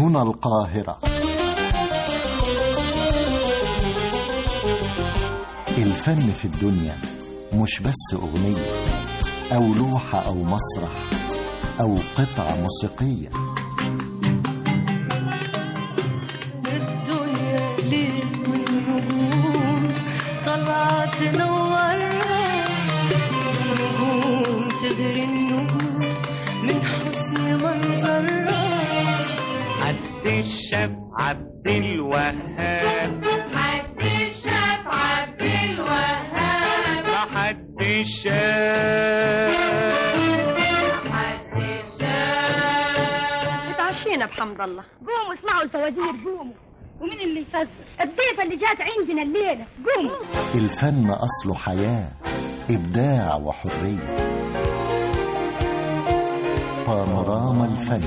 فنون القاهرة الفن في الدنيا مش بس أغنية أو لوحة أو مسرح أو قطعة موسيقية الدنيا ليل والنجوم طلعت تنورها النجوم تغري النجوم من حسن منظرها عبد الشاف عبد الوهاب حد شاف عبد الوهاب حد شاف حد شاف اتعشينا بحمد الله قوموا اسمعوا الفوازير قوموا ومين اللي يفزر الضيفة اللي جات عندنا الليلة قوموا الفن أصله حياة إبداع وحرية بانوراما الفن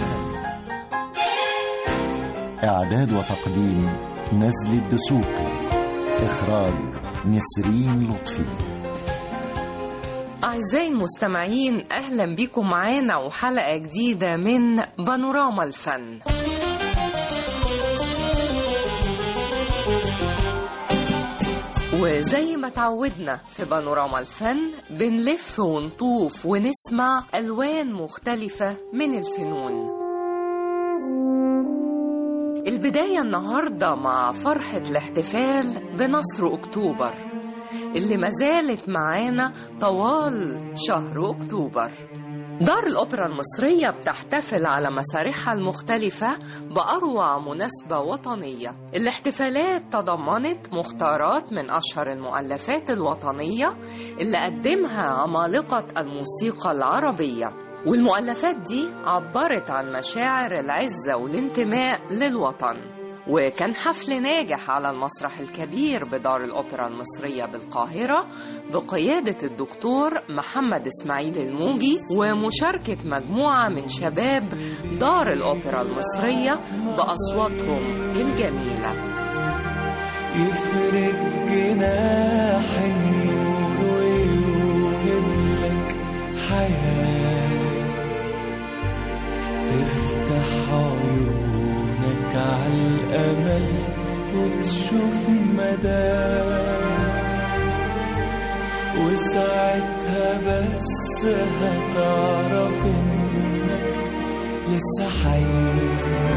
إعداد وتقديم نزل الدسوقي إخراج نسرين لطفي أعزائي المستمعين أهلا بكم معانا وحلقة جديدة من بانوراما الفن وزي ما تعودنا في بانوراما الفن بنلف ونطوف ونسمع ألوان مختلفة من الفنون البداية النهاردة مع فرحة الاحتفال بنصر أكتوبر اللي ما زالت معانا طوال شهر أكتوبر دار الأوبرا المصرية بتحتفل على مسارحها المختلفة بأروع مناسبة وطنية الاحتفالات تضمنت مختارات من أشهر المؤلفات الوطنية اللي قدمها عمالقة الموسيقى العربية والمؤلفات دي عبرت عن مشاعر العزة والانتماء للوطن وكان حفل ناجح على المسرح الكبير بدار الأوبرا المصرية بالقاهرة بقيادة الدكتور محمد إسماعيل الموجي ومشاركة مجموعة من شباب دار الأوبرا المصرية بأصواتهم الجميلة يفرد جناح النور ويوهب لك حياة تفتح عيونك على الأمل وتشوف مدى وساعتها بس هتعرف إنك لسه حي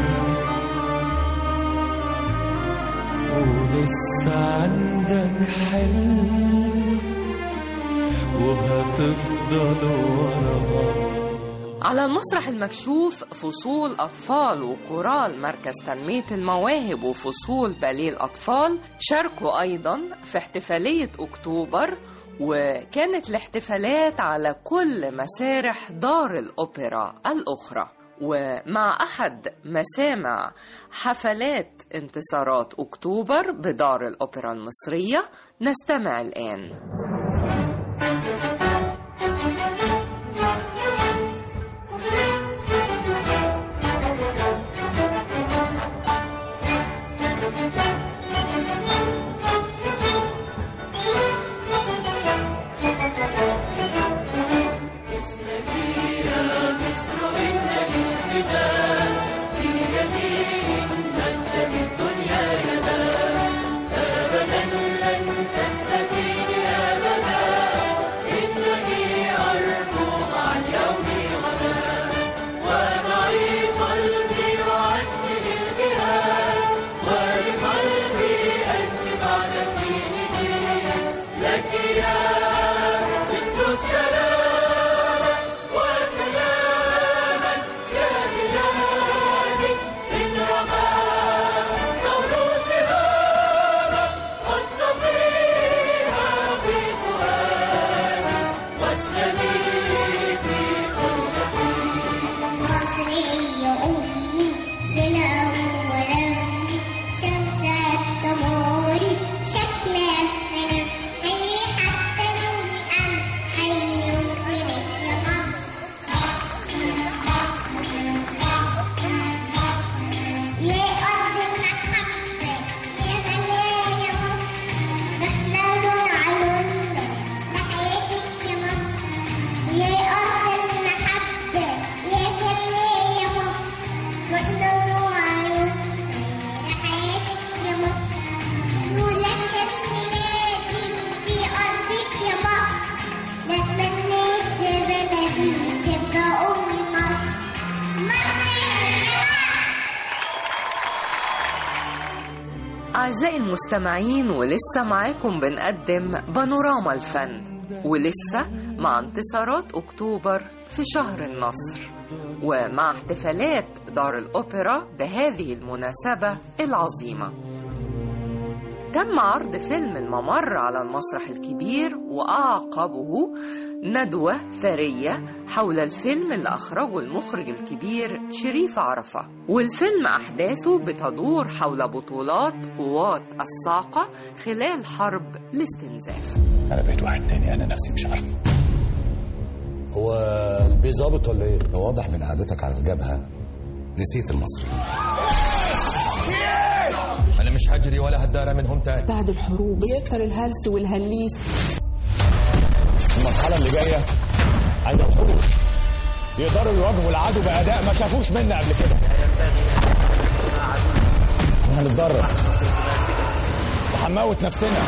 ولسه عندك حلم وهتفضل وراه على المسرح المكشوف فصول أطفال وكورال مركز تنمية المواهب وفصول باليه الأطفال شاركوا أيضا في احتفالية أكتوبر وكانت الاحتفالات على كل مسارح دار الأوبرا الأخرى ومع أحد مسامع حفلات انتصارات أكتوبر بدار الأوبرا المصرية نستمع الآن السلام أعزائي المستمعين ولسه معاكم بنقدم بانوراما الفن ولسه مع انتصارات أكتوبر في شهر النصر ومع احتفالات دار الأوبرا بهذه المناسبة العظيمة تم عرض فيلم الممر على المسرح الكبير وأعقبه ندوة ثرية حول الفيلم اللي أخرجه المخرج الكبير شريف عرفة والفيلم أحداثه بتدور حول بطولات قوات الصاعقة خلال حرب الاستنزاف انا بقيت واحد تاني انا نفسي مش عارف هو البي ظابط ولا ايه؟ واضح من قعدتك على الجبهه نسيت المصريين انا مش هجري ولا هتدارى منهم تاني بعد الحروب بيكتر الهلس والهليس المرحلة اللي جاية عايزة وحوش يقدروا يواجهوا العدو بأداء ما شافوش منا قبل كده احنا هنتدرب وهنموت نفسنا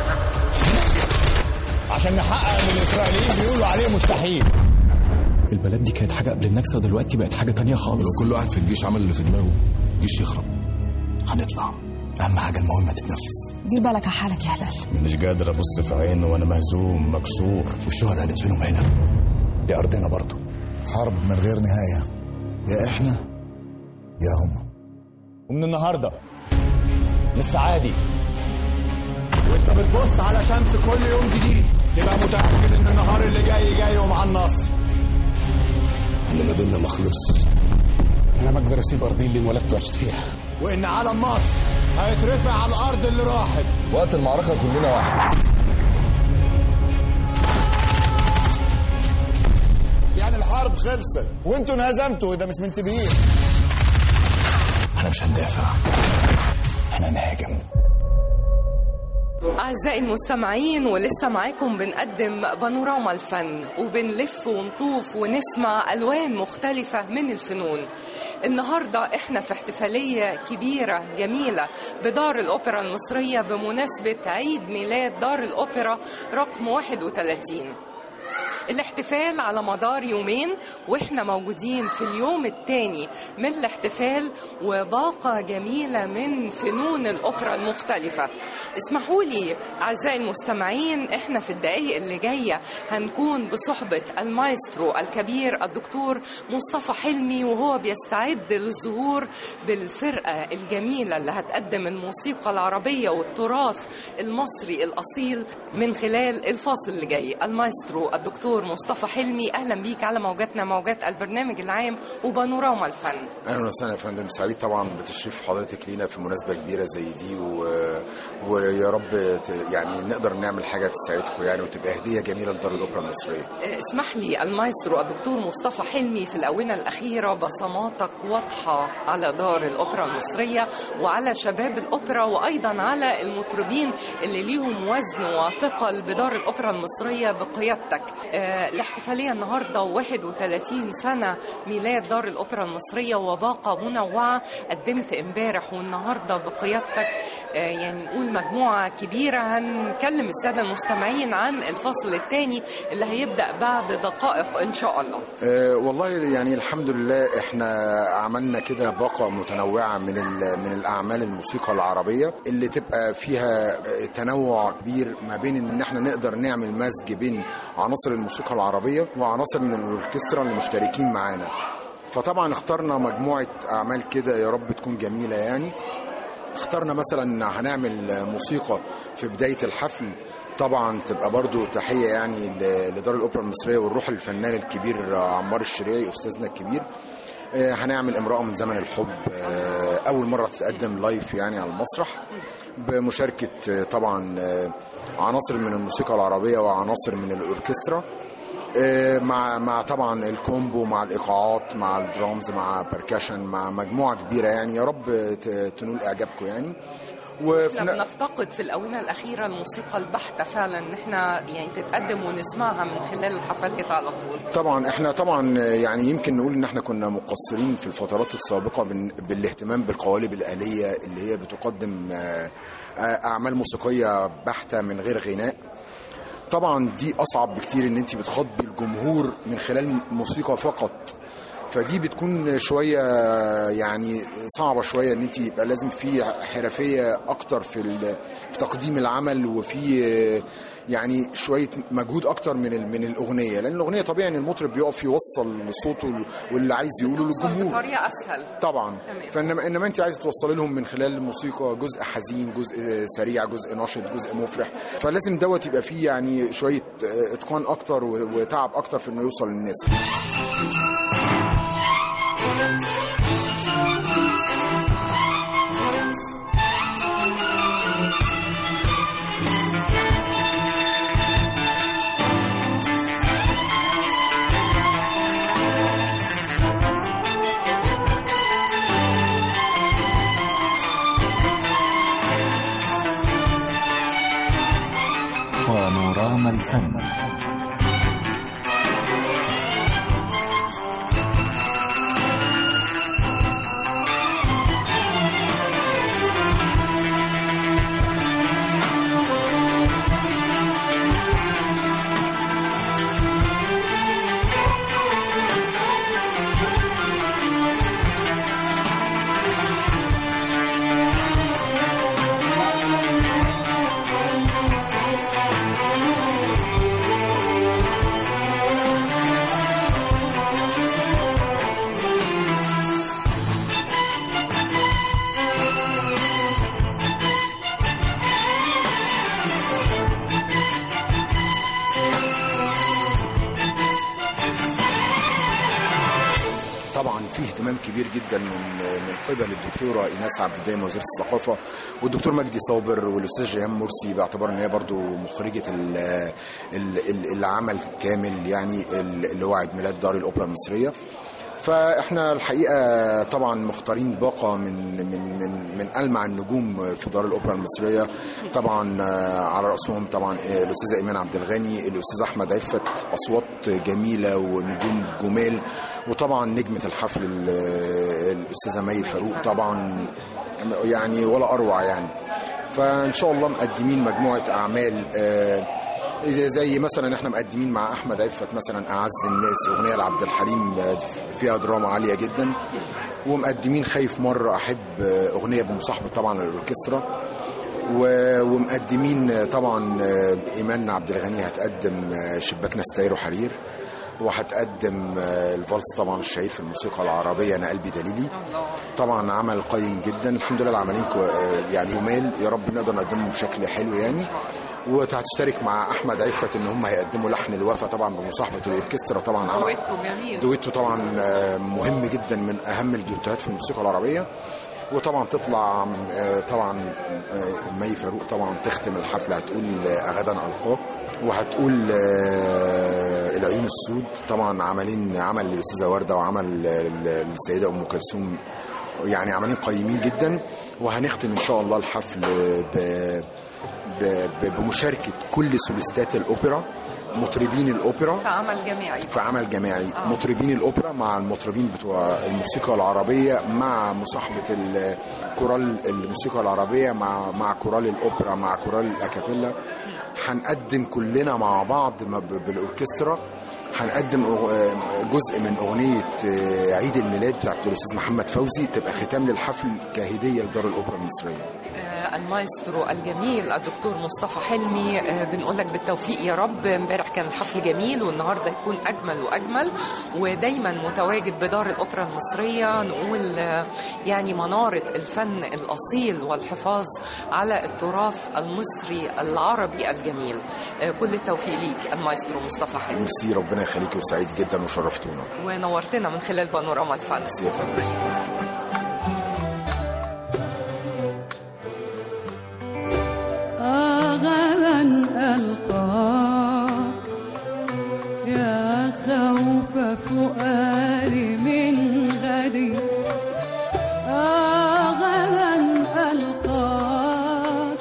عشان نحقق اللي الإسرائيليين بيقولوا عليه مستحيل البلد دي كانت حاجة قبل النكسة ودلوقتي بقت حاجة تانية خالص لو كل واحد في الجيش عمل اللي في دماغه الجيش يخرب هنطلع أهم حاجة المهمة تتنفذ دير بالك على حالك يا هلال مش قادر ابص في عينه وانا مهزوم مكسور والشهداء هندفنهم هنا دي أرضنا برضو حرب من غير نهايه يا احنا يا هم ومن النهارده لسه عادي وانت بتبص على شمس كل يوم جديد تبقى متاكد ان النهار اللي جاي جاي ومع النصر اللي ما بيننا ما خلص أنا ما أقدر أسيب أرضي اللي انولدت وعشت فيها وان علم مصر هيترفع على الارض اللي راحت وقت المعركه كلنا واحد يعني الحرب خلصت وانتوا انهزمتوا ده مش منتبهين أنا مش هندافع أنا نهاجم أعزائي المستمعين ولسه معاكم بنقدم بانوراما الفن وبنلف ونطوف ونسمع ألوان مختلفة من الفنون النهاردة احنا في احتفالية كبيرة جميلة بدار الأوبرا المصرية بمناسبة عيد ميلاد دار الأوبرا رقم 31 الاحتفال على مدار يومين واحنا موجودين في اليوم الثاني من الاحتفال وباقة جميلة من فنون الأوبرا المختلفة اسمحوا لي أعزائي المستمعين احنا في الدقايق اللي جاية هنكون بصحبة المايسترو الكبير الدكتور مصطفى حلمي وهو بيستعد للظهور بالفرقة الجميلة اللي هتقدم الموسيقى العربية والتراث المصري الأصيل من خلال الفاصل اللي جاي المايسترو الدكتور مصطفى حلمي أهلا بيك على موجاتنا موجات البرنامج العام وبانوراما الفن اهلا وسهلا يا فندم سعيد طبعا بتشريف حضرتك لينا في مناسبه كبيره زي دي و... ويا رب ت... يعني نقدر نعمل حاجه تساعدكم يعني وتبقى هديه جميله لدار الاوبرا المصريه اسمح لي المايسترو الدكتور مصطفى حلمي في الآونة الأخيرة بصماتك واضحة على دار الأوبرا المصرية وعلى شباب الأوبرا وأيضا على المطربين اللي ليهم وزن وثقل بدار الأوبرا المصرية بقيادتك آه، الاحتفالية النهاردة 31 سنة ميلاد دار الأوبرا المصرية وباقة منوعة قدمت امبارح والنهاردة بقيادتك آه، يعني نقول مجموعة كبيرة هنكلم السادة المستمعين عن الفصل الثاني اللي هيبدأ بعد دقائق إن شاء الله أه والله يعني الحمد لله احنا عملنا كده باقة متنوعة من ال- من الأعمال الموسيقى العربية اللي تبقى فيها تنوع كبير ما بين ان احنا نقدر نعمل مزج بين عناصر الموسيقى العربية وعناصر من الأوركسترا اللي مشتركين معانا فطبعا اخترنا مجموعة أعمال كده يا رب تكون جميلة يعني اخترنا مثلا هنعمل موسيقى في بداية الحفل طبعا تبقى برضو تحية يعني ل- لدار الأوبرا المصرية والروح الفنان الكبير عمار الشريعي أستاذنا الكبير آه، هنعمل امرأة من زمن الحب آه، أول مرة تتقدم لايف يعني على المسرح بمشاركة آه، طبعا آه، عناصر من الموسيقى العربية وعناصر من الأوركسترا آه، مع مع طبعا الكومبو مع الايقاعات مع الدرامز مع بركاشن مع مجموعه كبيره يعني يا رب ت- تنول اعجابكم يعني وفي احنا ن- بنفتقد في الآونة الأخيرة الموسيقى البحتة فعلا إن احنا يعني تتقدم ونسمعها من خلال الحفلات على طول طبعا احنا طبعا يعني يمكن نقول ان احنا كنا مقصرين في الفترات السابقه بال- بالاهتمام بالقوالب الآلية اللي هي بتقدم آه، آه، اعمال موسيقيه بحته من غير غناء طبعا دي اصعب بكتير ان انت بتخاطبي الجمهور من خلال موسيقى فقط فدي بتكون شويه يعني صعبه شويه ان انت يبقى لازم في حرفيه اكتر في ال- في تقديم العمل وفي يعني شويه مجهود اكتر من ال- من الاغنيه لان الاغنيه طبيعي ان المطرب بيقف يوصل صوته واللي عايز يقوله للجمهور بطريقه اسهل طبعا تمام. فانما انما انت عايز توصلي لهم من خلال الموسيقى جزء حزين جزء سريع جزء نشط جزء مفرح فلازم دوت يبقى فيه يعني شويه اتقان اكتر و- وتعب اكتر في انه يوصل للناس بانوراما الفن طبعا في اهتمام كبير جدا من من قبل الدكتوره ايناس عبد الدايم وزيره الثقافه والدكتور مجدي صابر والاستاذ جيهان مرسي باعتبار ان هي برضو مخرجه ال ال ال العمل كامل يعني ال- اللي هو عيد ميلاد دار الاوبرا المصريه فاحنا الحقيقه طبعا مختارين باقه من من من من المع النجوم في دار الاوبرا المصريه طبعا آه، على راسهم طبعا آه، الاستاذه ايمان عبد الغني الاستاذ احمد عفت اصوات جميله ونجوم جمال وطبعا نجمه الحفل ال- الاستاذه مي فاروق طبعا يعني ولا اروع يعني فان شاء الله مقدمين مجموعه اعمال آه، زي زي مثلا احنا مقدمين مع احمد عفت مثلا اعز الناس اغنيه لعبد الحليم آه، فيها دراما عاليه جدا ومقدمين خايف مره احب آه، اغنيه بمصاحبه طبعا الاوركسترا و- ومقدمين آه، طبعا آه، ايمان عبد الغني هتقدم آه، شباكنا ستاير وحرير وهتقدم آه، الفالس طبعا الشهير في الموسيقى العربيه انا قلبي دليلي طبعا عمل قيم جدا الحمد لله العملين كو- آه، يعني يومين يا رب نقدر نقدمهم بشكل حلو يعني وهتشترك مع احمد عفت ان هم هيقدموا لحن الوفا طبعا بمصاحبه الاوركسترا طبعا عمل دويتو جميل دويتو طبعا آه، مهم جدا من اهم الدويتوهات في الموسيقى العربيه وطبعا تطلع آه، طبعا آه، مي فاروق طبعا تختم الحفله هتقول آه، غدا القاك وهتقول آه، العيون السود طبعا عملين عمل للاستاذه ورده وعمل آه، للسيده ام كلثوم يعني عملين قيمين جدا وهنختم ان شاء الله الحفل ب... ب... ب... بمشاركه كل سوليستات الاوبرا مطربين الاوبرا في عمل جماعي في عمل جماعي آه. مطربين الاوبرا مع المطربين بتوع الموسيقى العربيه مع مصاحبه الكورال الموسيقى العربيه مع مع كورال الاوبرا مع كورال الاكابيلا هنقدم كلنا مع بعض م- ب- بالاوركسترا هنقدم أغ- جزء من اغنيه آه، عيد الميلاد بتاعت الاستاذ محمد فوزي تبقى ختام للحفل كهديه لدار الاوبرا المصريه آه، المايسترو الجميل الدكتور مصطفى حلمي آه، بنقول لك بالتوفيق يا رب امبارح كان الحفل جميل والنهارده يكون اجمل واجمل ودايما متواجد بدار الاوبرا المصريه نقول آه، يعني مناره الفن الاصيل والحفاظ على التراث المصري العربي الجميل آه، كل التوفيق ليك المايسترو مصطفى حلمي ميرسي ربنا يخليك وسعيد جدا وشرفتونا ونورتنا من خلال بانوراما الفن ميرسي يا فندم غدا ألقاك يا خوف فؤادي من غدي غدا ألقاك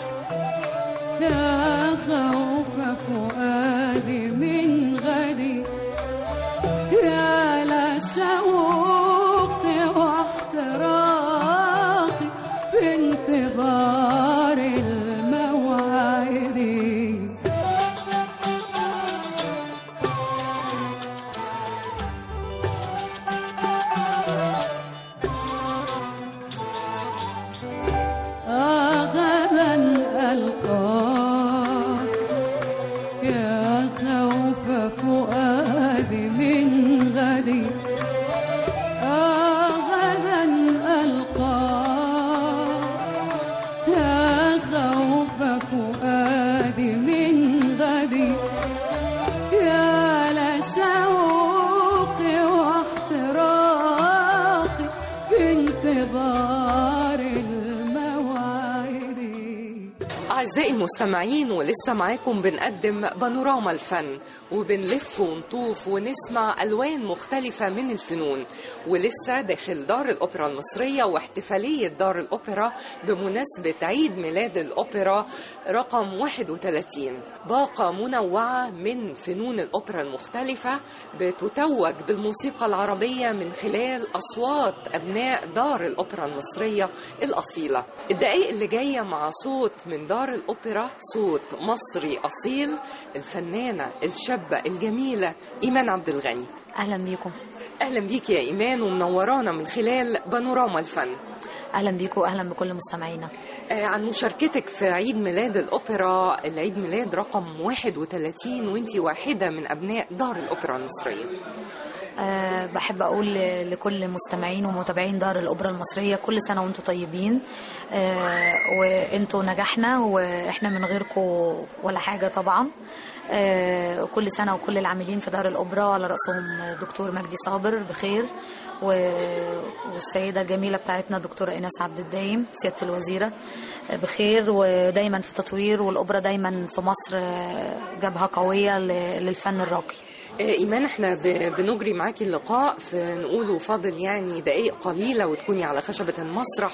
يا خوف فؤادي من غدي يا لشوق واحترام ألقاك يا خوف فؤادي من غدي آه غدا ألقاك يا خوف فؤادي من غدي يا لشوقي واحتراقي في انتظار المواعيد أعزائي المستمعين ولسه معاكم بنقدم بانوراما الفن وبنلف ونطوف ونسمع ألوان مختلفة من الفنون ولسه داخل دار الأوبرا المصرية واحتفالية دار الأوبرا بمناسبة عيد ميلاد الأوبرا رقم 31 باقة منوعة من فنون الأوبرا المختلفة بتتوج بالموسيقى العربية من خلال أصوات أبناء دار الأوبرا المصرية الأصيلة الدقائق اللي جاية مع صوت من دار الأوبرا صوت مصري أصيل الفنانة الشابة الجميلة إيمان عبد الغني اهلا بيكم أهلا بيك يا إيمان ومنورانا من خلال بانوراما الفن اهلا بيكم واهلا بكل مستمعينا آه، عن مشاركتك في عيد ميلاد الأوبرا العيد ميلاد رقم 31 وانتي واحدة من أبناء دار الأوبرا المصرية أه بحب اقول ل- لكل مستمعين ومتابعين دار الاوبرا المصريه كل سنه وانتم طيبين أه وانتوا نجاحنا واحنا من غيركم ولا حاجه طبعا أه كل سنه وكل العاملين في دار الاوبرا على راسهم دكتور مجدي صابر بخير و- والسيده الجميله بتاعتنا دكتوره ايناس عبد الدايم سياده الوزيره آه، بخير ودايما في تطوير والاوبرا دايما في مصر آه، جبهه قويه ل- للفن الراقي آه، إيمان احنا ب- بنجري معاكي اللقاء في نقوله فاضل يعني دقائق قليلة وتكوني على خشبة المسرح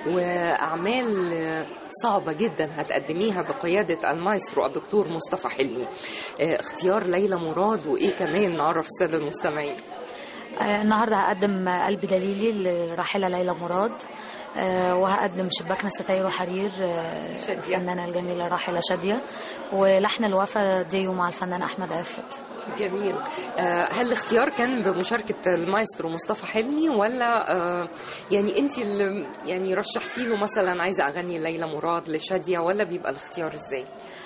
وأعمال آه، صعبة جدا هتقدميها بقيادة المايسترو الدكتور مصطفى حلمي آه، اختيار ليلى مراد وإيه كمان نعرف السادة المستمعين آه، النهارده هقدم قلب دليلي للراحله ليلى مراد آه، وهقدم شباكنا ستاير وحرير آه، الفنانه الجميله راحله شاديه ولحن الوفا ديو مع الفنان احمد عفت جميل آه، هل الاختيار كان بمشاركة المايسترو مصطفى حلمي ولا آه، يعني انت اللي يعني رشحتي له مثلا عايزة أغني ليلى مراد لشادية ولا بيبقى الاختيار ازاي؟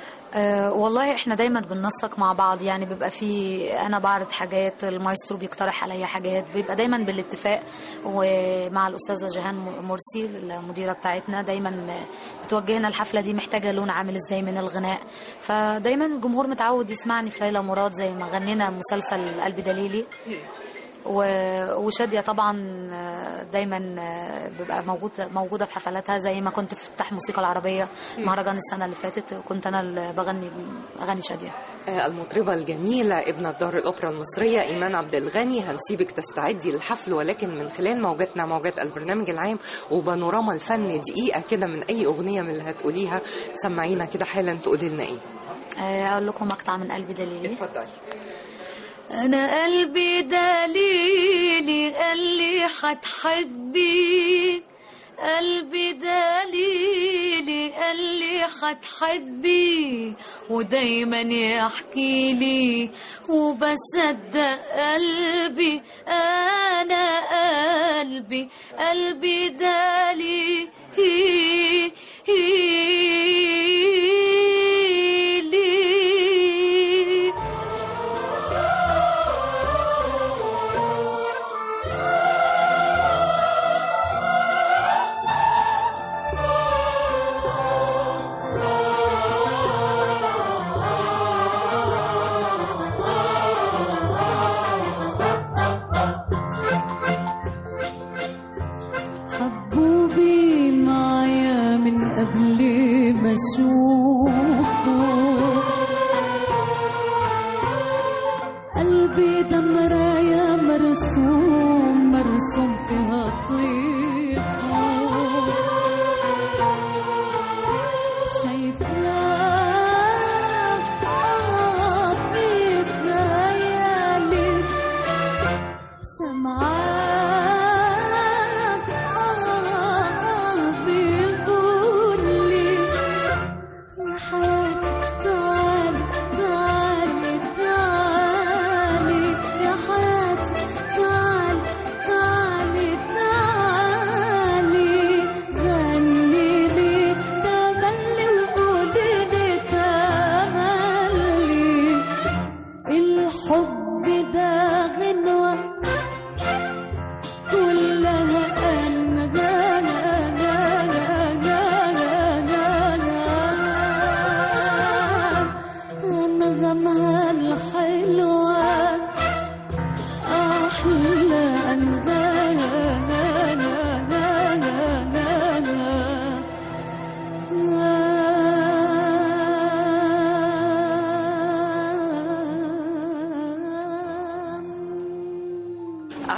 أه والله احنا دايما بننسق مع بعض يعني بيبقى في انا بعرض حاجات المايسترو بيقترح عليا حاجات بيبقى دايما بالاتفاق ومع الاستاذه جيهان مرسي المديره بتاعتنا دايما بتوجهنا الحفله دي محتاجه لون عامل ازاي من الغناء فدايما الجمهور متعود يسمعني في ليلى مراد زي ما غنينا مسلسل قلبي دليلي و- وشادية طبعا آه، دايما آه، بيبقى موجود موجودة في حفلاتها زي ما كنت في افتتاح موسيقى العربية مم. مهرجان السنة اللي فاتت كنت أنا اللي بغني أغاني شادية آه، المطربة الجميلة ابنة دار الأوبرا المصرية إيمان عبد الغني هنسيبك تستعدي للحفل ولكن من خلال موجاتنا موجات البرنامج العام وبانوراما الفن دقيقة كده من أي أغنية من اللي هتقوليها سمعينا كده حالا تقولي لنا إيه آه، أقول لكم مقطع من قلبي دليلي اتفضلي أنا قلبي دليلي قال لي هتحبي قلبي دليلي قال لي هتحبي ودايما يحكي لي وبصدق قلبي أنا قلبي قلبي دليلي حبوبي معايا من قبل ما اشوفه قلبي ده مرايا مرسوم مرسوم فيها طيفه شايفاه آه في خيالي سمعاك آه بيقول لي يا حياتي تعالي تعالي تعالي يا حياتي تعالي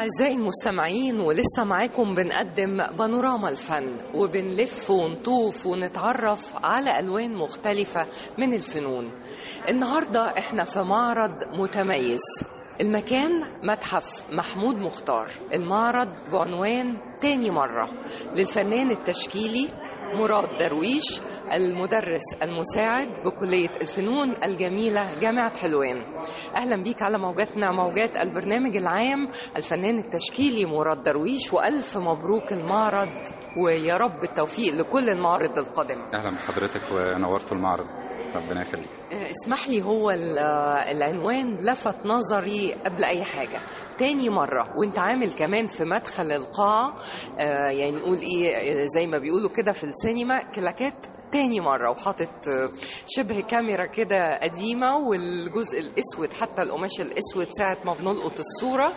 أعزائي المستمعين ولسه معاكم بنقدم بانوراما الفن وبنلف ونطوف ونتعرف على ألوان مختلفة من الفنون النهاردة احنا في معرض متميز المكان متحف محمود مختار المعرض بعنوان تاني مرة للفنان التشكيلي مراد درويش المدرس المساعد بكلية الفنون الجميلة جامعة حلوان أهلا بيك على موجاتنا موجات البرنامج العام الفنان التشكيلي مراد درويش وألف مبروك المعرض ويا رب التوفيق لكل المعارض القادمة اهلا بحضرتك ونورتوا المعرض ربنا يخليك آه، اسمح لي هو ال- آه، العنوان لفت نظري قبل اي حاجه تاني مره وانت عامل كمان في مدخل القاعه آه، يعني نقول ايه آه، زي ما بيقولوا كده في السينما كلاكات تاني مرة وحاطط آه، شبه كاميرا كده قديمة والجزء الأسود حتى القماش الأسود ساعة ما بنلقط الصورة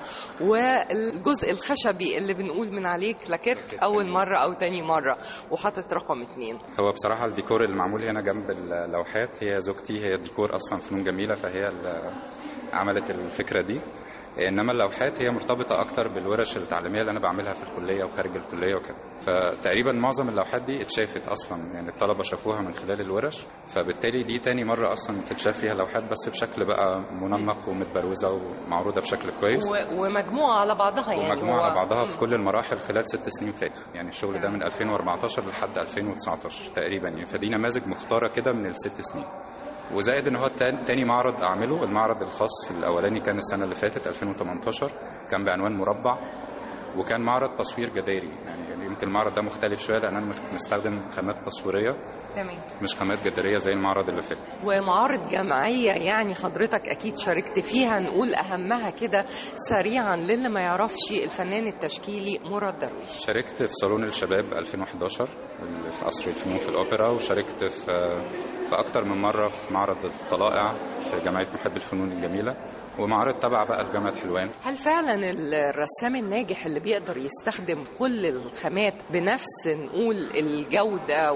والجزء الخشبي اللي بنقول من عليه كلاكات أول مرة أو تاني مرة وحاطط رقم اتنين هو بصراحة الديكور اللي معمول هنا جنب اللوحات هي زوجتي هي ديكور أصلا فنون جميلة فهي اللي عملت الفكرة دي انما اللوحات هي مرتبطه اكتر بالورش التعليميه اللي انا بعملها في الكليه وخارج الكليه وكده فتقريبا معظم اللوحات دي اتشافت اصلا يعني الطلبه شافوها من خلال الورش فبالتالي دي تاني مره اصلا تتشاف فيها لوحات بس بشكل بقى منمق ومتبروزه ومعروضه بشكل كويس و- ومجموعة على بعضها يعني ومجموعة هو- على بعضها في كل المراحل خلال ست سنين فاتوا يعني الشغل ده من 2014 لحد 2019 تقريبا يعني فدي نماذج مختارة كده من الست سنين وزائد ان هو تان- تاني معرض اعمله المعرض الخاص الاولاني كان السنة اللي فاتت 2018 كان بعنوان مربع وكان معرض تصوير جداري يعني يمكن المعرض ده مختلف شوية لان انا مستخدم خامات تصويرية تمام مش خامات جدارية زي المعرض اللي فات ومعارض جماعية يعني حضرتك أكيد شاركت فيها نقول أهمها كده سريعا للي ما يعرفش الفنان التشكيلي مراد درويش شاركت في صالون الشباب 2011 اللي في قصر الفنون في الأوبرا وشاركت في في أكتر من مرة في معرض الطلائع في جمعية محب الفنون الجميلة ومعارض تبع بقى لجامعة حلوان هل فعلا الرسام الناجح اللي بيقدر يستخدم كل الخامات بنفس نقول الجودة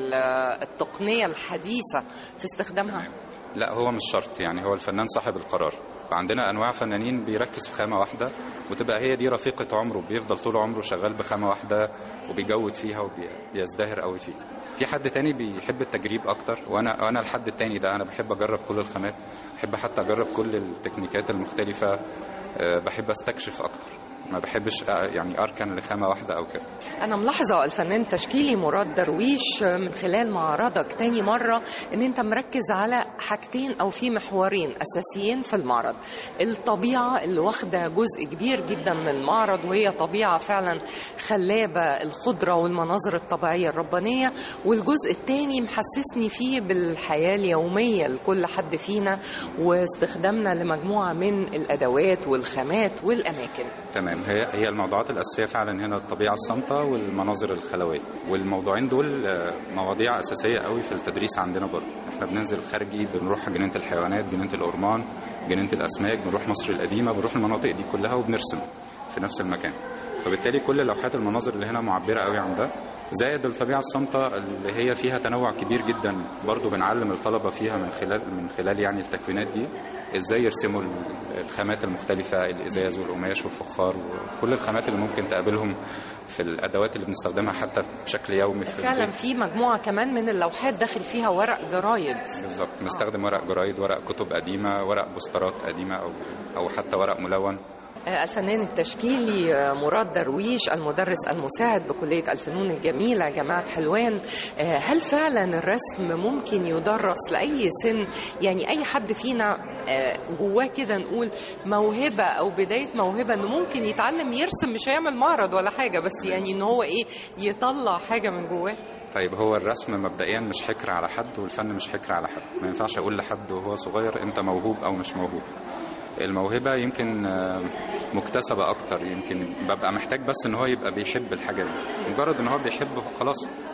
والتقنية الحديثة في استخدامها؟ لا هو مش شرط يعني هو الفنان صاحب القرار فعندنا انواع فنانين بيركز في خامه واحده وتبقى هي دي رفيقه عمره بيفضل طول عمره شغال بخامه واحده وبيجود فيها وبيزدهر قوي فيها في حد تاني بيحب التجريب اكتر وانا وانا الحد التاني ده انا بحب اجرب كل الخامات بحب حتى اجرب كل التكنيكات المختلفه أه، بحب استكشف اكتر ما بحبش أه، يعني اركن لخامه واحده او كده أنا ملاحظة الفنان التشكيلي مراد درويش من خلال معرضك تاني مرة إن أنت مركز على حاجتين أو في محورين أساسيين في المعرض الطبيعة اللي واخدة جزء كبير جدا من المعرض وهي طبيعة فعلا خلابة الخضرة والمناظر الطبيعية الربانية والجزء التاني محسسني فيه بالحياة اليومية لكل حد فينا واستخدامنا لمجموعة من الأدوات والخامات والأماكن تمام هي هي الموضوعات الاساسيه فعلا هنا الطبيعه الصامته والمناظر الخلويه والموضوعين دول آه، مواضيع اساسيه قوي في التدريس عندنا برضه احنا بننزل خارجي بنروح جنينه الحيوانات جنينه الأورمان جنينه الاسماك بنروح مصر القديمه بنروح المناطق دي كلها وبنرسم في نفس المكان فبالتالي كل لوحات المناظر اللي هنا معبره قوي عن ده زائد الطبيعه الصامته اللي هي فيها تنوع كبير جدا برضو بنعلم الطلبه فيها من خلال من خلال يعني التكوينات دي ازاي يرسموا الخامات المختلفه الازاز والقماش والفخار وكل الخامات اللي ممكن تقابلهم في الادوات اللي بنستخدمها حتى بشكل يومي في فعلا البيت. في مجموعة كمان من اللوحات داخل فيها ورق جرايد بالظبط نستخدم ورق جرايد ورق كتب قديمه ورق بوسترات قديمه او او حتى ورق ملون آه، الفنان التشكيلي آه، مراد درويش المدرس المساعد بكلية الفنون الجميلة جامعة حلوان آه، هل فعلا الرسم ممكن يدرس لأي سن يعني أي حد فينا آه، جواه كده نقول موهبة أو بداية موهبة إنه ممكن يتعلم يرسم مش هيعمل معرض ولا حاجة بس يعني إن هو إيه يطلع حاجة من جواه طيب هو الرسم مبدئيا مش حكر على حد والفن مش حكر على حد ما ينفعش اقول لحد وهو صغير انت موهوب او مش موهوب الموهبة يمكن آه، مكتسبة أكتر يمكن ببقى محتاج بس إن هو يبقى بيحب الحاجة دي مجرد إن هو بيحب خلاص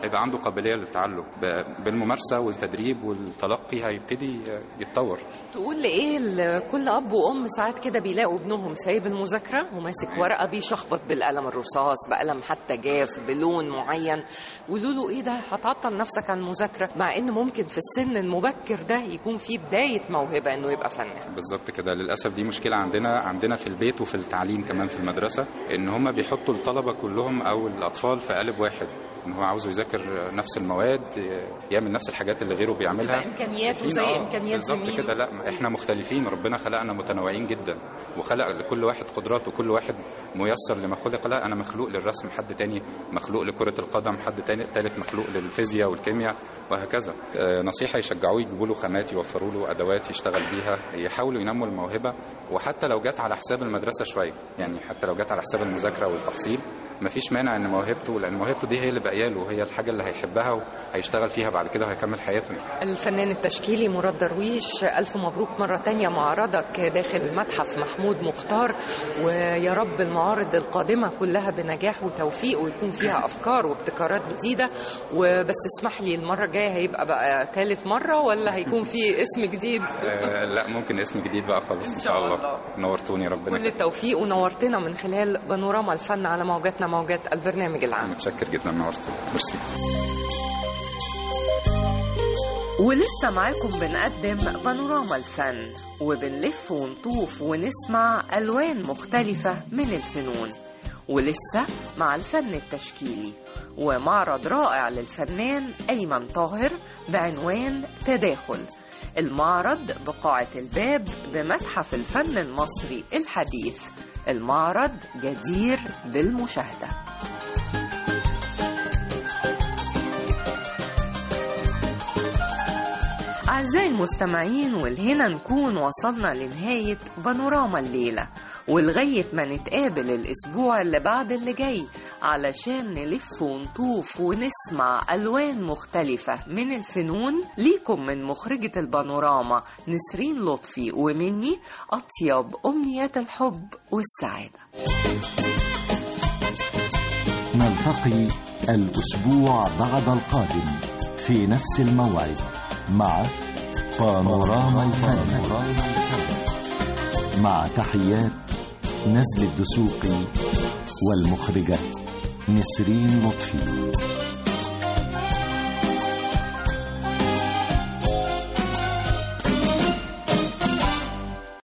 هيبقى عنده قابليه للتعلم ب- بالممارسه والتدريب والتلقي هيبتدي يتطور تقول لإيه لكل أب وأم ساعات كده بيلاقوا ابنهم سايب المذاكرة وماسك ورقة بيشخبط بالقلم الرصاص بقلم حتى جاف بلون معين ويقولوا له إيه ده هتعطل نفسك عن المذاكرة مع إن ممكن في السن المبكر ده يكون في بداية موهبة إنه يبقى فنان بالظبط كده للاسف دي مشكله عندنا عندنا في البيت وفي التعليم كمان في المدرسه ان هم بيحطوا الطلبه كلهم او الاطفال في قالب واحد ان هو عاوز يذاكر نفس المواد يعمل نفس الحاجات اللي غيره بيعملها يبقى إمكانياته زي آه، إمكانيات بالظبط زميله كده لا ما احنا مختلفين ربنا خلقنا متنوعين جدا وخلق لكل واحد قدرات وكل واحد ميسر لما خلق لا انا مخلوق للرسم حد تاني مخلوق لكرة القدم حد تاني تالت مخلوق للفيزياء والكيمياء وهكذا آه، نصيحة يشجعوه يجيبوا له خامات يوفروا له ادوات يشتغل بيها يحاولوا ينموا الموهبة وحتى لو جت على حساب المدرسة شوية يعني حتى لو جت على حساب المذاكرة والتحصيل مفيش مانع ان موهبته لان موهبته دي هي اللي باقيه له وهي الحاجه اللي هيحبها وهيشتغل فيها بعد كده وهيكمل حياته الفنان التشكيلي مراد درويش ألف مبروك مرة تانية معرضك داخل المتحف محمود مختار ويا رب المعارض القادمة كلها بنجاح وتوفيق ويكون فيها أفكار وابتكارات جديدة وبس اسمح لي المرة الجاية هيبقى بقى ثالث مرة ولا هيكون في اسم جديد آه، لا ممكن اسم جديد بقى خالص ان شاء الله نورتوني ربنا كل يخليك. التوفيق ونورتنا من خلال بانوراما الفن على موجاتنا موجات البرنامج العام متشكر جدا نورتوني ميرسي ولسه معاكم بنقدم بانوراما الفن وبنلف ونطوف ونسمع ألوان مختلفة من الفنون ولسه مع الفن التشكيلي ومعرض رائع للفنان أيمن طاهر بعنوان تداخل المعرض بقاعة الباب بمتحف الفن المصري الحديث المعرض جدير بالمشاهده أعزائي المستمعين والهنا نكون وصلنا لنهاية بانوراما الليلة ولغاية ما نتقابل الأسبوع اللي بعد اللي جاي علشان نلف ونطوف ونسمع ألوان مختلفة من الفنون ليكم من مخرجة البانوراما نسرين لطفي ومني أطيب أمنيات الحب والسعادة نلتقي الأسبوع بعد القادم في نفس الموعد مع بانوراما الفن مع تحيات نزل الدسوقي والمخرجة نسرين لطفي